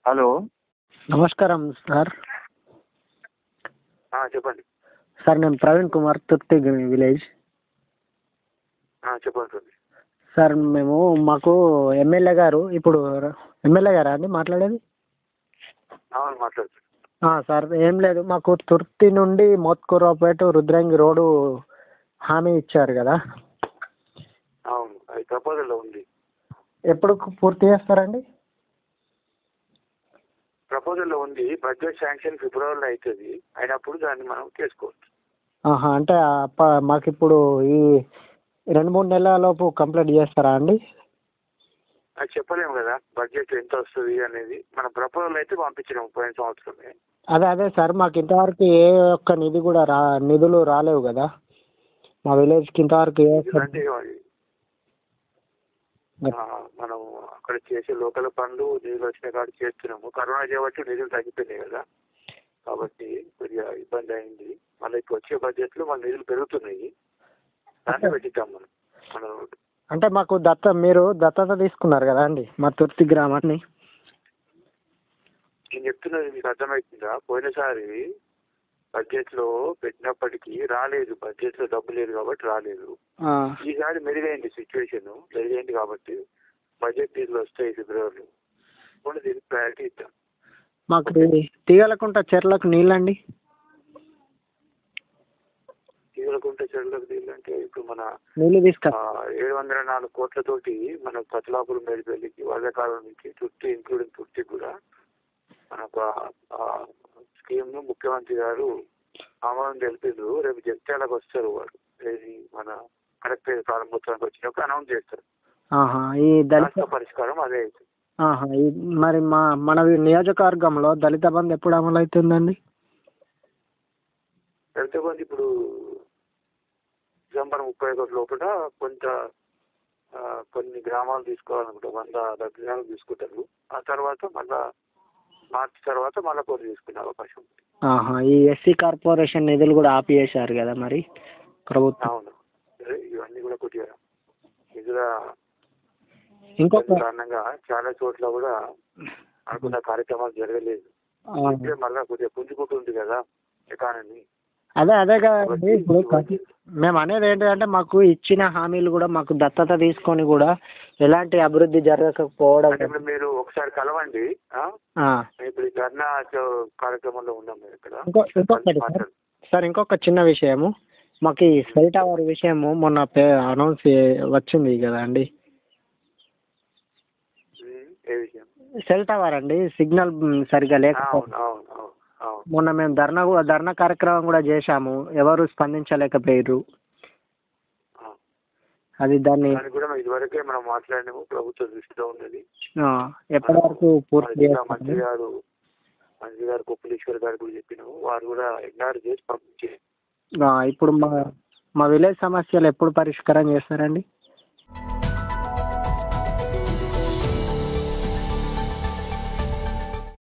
Hello నమస్కారం sir ఆ, చెప్పండి సార్ నేను ప్రవీణ్ కుమార్ తుర్తి విలేజ్ ఆ, చెప్పండి సార్ సార్ మేము మాకు ఎమ్మెల్యే గారు ఇప్పుడు ఎమ్మెల్యే గారా అండి మాట్లాడేది అవును మాట్లాడుతుంది ఆ, సార్ ఏం లేదు మాకు తుర్తి నుండి మోత్కూరావుపేట రుద్రంగి రోడ్డు హామీ ఇచ్చారు కదా అవును అది ప్రపోజల్లో ఉంది ఎప్పుడు పూర్తి చేస్తారండి ప్రపోజల్లో ఉంది బడ్జెట్ శాంక్షన్ ఫిబ్రవరిలో అవుతుంది అయినప్పుడు దాన్ని మనం చేసుకోవచ్చు ఆహా అంటే అప్ప మాకు ఇప్పుడు ఈ రెండు మూడు నెలల లోపు కంప్లీట్ చేస్తారా అండి అది చెప్పలేము కదా బడ్జెట్ ఎంత వస్తుంది అనేది మన ప్రపోజల్ అయితే పంపించినాము పోయిన సంవత్సరమే అదే అదే సార్ మాకు ఇంతవరకు ఏ ఒక్క నిధి కూడా రా నిధులు రాలేవు కదా మా విలేజ్కి ఇంతవరకు ఏ ఒక్క ఎందుకంటే ఆ, మనం అక్కడ చేసే లోకల్ పనులు నిధులు వచ్చిన కాడ చేస్తున్నాము కరోనా చేయబట్టి నిధులు తగ్గిపోయినాయి కదా కాబట్టి కొద్దిగా ఇబ్బంది అయింది మళ్ళీ ఇప్పుడు వచ్చే బడ్జెట్లో మన నిధులు పెరుగుతున్నాయి దాన్ని పెట్టిద్దాం మనం మన అంటే మాకు దత్త మీరు దత్తత తీసుకున్నారు కదా అండి మా తుర్తి గ్రామాన్ని నేను చెప్తున్నది మీకు అర్థమవుతుందా పోయినసారి బడ్జెట్ లో పెట్టినప్పటికీ రాలేదు బడ్జెట్ లో డబ్బు లేదు కాబట్టి రాలేదు ఆ, ఈసారి మెరుగైంది సిచ్యువేషన్ మెరుగైంది కాబట్టి బడ్జెట్ నిధులు వస్తాయి ఫిబ్రవరిలో ఇప్పుడు దీనికి ప్రయారిటీ ఇద్దాం మాకు ఈ తీగలకుంట చెర్లకు నీళ్ళండి తీగలకుంట చెరువులకు నీళ్ళు అంటే ఇప్పుడు మన నీళ్ళు ఆ, తీసుక ఏడు వందల నాలుగు కోట్లతోటి మన పతలాపురం మేడిపల్లికి వర్షాకాలం నుంచి తుర్తి ఇంక్లూడింగ్ తుర్తి కూడా మనకు స్కీమ్ ను ముఖ్యమంత్రి గారు ఆమోదం తెలిపారు రేపు జగిత్యాలకు వస్తారు వారు ఏది మన కలెక్టర్ ప్రారంభోత్సవానికి వచ్చినప్పుడు అనౌన్స్ చేస్తారు ఆహా ఈ దళిత రాష్ట్ర పరిష్కారం అదే అవుతుంది ఆహా ఈ మరి మా మన నియోజకవర్గంలో దళిత బంధు ఎప్పుడు అమలు అవుతుందండి ఎంతమంది ఇప్పుడు డిసెంబర్ ముప్పై ఒకటి లోపల కొంత ఆ, కొన్ని గ్రామాలు తీసుకోవాలనుకుంటా వంద డెబ్బై గ్రామాలు తీసుకుంటారు ఆ తర్వాత మళ్ళా మార్చి తర్వాత మళ్ళీ కొన్ని తీసుకునే అవకాశం ఉంది ఆహా ఈ ఎస్సీ కార్పొరేషన్ నిధులు కూడా ఆపివేశారు కదా మరి ప్రభుత్వం అవును సరే, ఇవన్నీ కూడా కొద్దిగా నిధుల ఇంకొక కారణంగా చాలా చోట్ల కూడా అనుకున్న కార్యక్రమాలు జరగలేదు ఆ, ఇప్పుడే మళ్ళీ కొద్దిగా పుంజుకుంటుంది కదా ఎకానమీ అదే అదే కదండి ఇప్పుడు కసి- మేము అనేది ఏంటంటే మాకు ఇచ్చిన హామీలు కూడా మాకు దత్తత తీసుకొని కూడా ఎలాంటి అభివృద్ధి జరగకపోవడం అంటే ఇప్పుడు మీరు ఒకసారి కలవండి ఆ? ఆ, ఇప్పుడు ఈ ధర్నా చౌ- కార్యక్రమంలో ఉన్నాం మేము ఇక్కడ ఇంకో ఇంకొకటి సార్ మాట్లాడు. సార్ ఇంకొక చిన్న విషయము మాకు ఈ సెల్ టవర్ విషయము మొన్న పే అనౌన్స్ చే- వచ్చింది కదా అండి ఉమ్, ఏ విషయం సెల్ టవర్ అండి సిగ్నల్ మ్, సరిగ్గా లేకపోతే అవును అవును అవును అవును మొన్న మేము ధర్నా కూడా ధర్నా కార్యక్రమం కూడా చేశాము ఎవరు స్పందించలేకపోయారు ఆ. అది దాన్ని దానికి కూడా మనం ఇదివరకే మనం మాట్లాడినాము ప్రభుత్వ దృష్టిలో ఉన్నది ఆ, ఎప్పటి వరకు పూర్తి మన జిల్లా మంత్రి చేస్తారు గారు మంత్రి గారు కొప్పులేశ్వర్ గారు కూడా చెప్పినాము వారు కూడా ఎగ్నార్ చేసి పంపించారు ఇప్పుడు మా మా విలేజ్ సమస్యలు ఎప్పుడు పరిష్కారం చేస్తారండి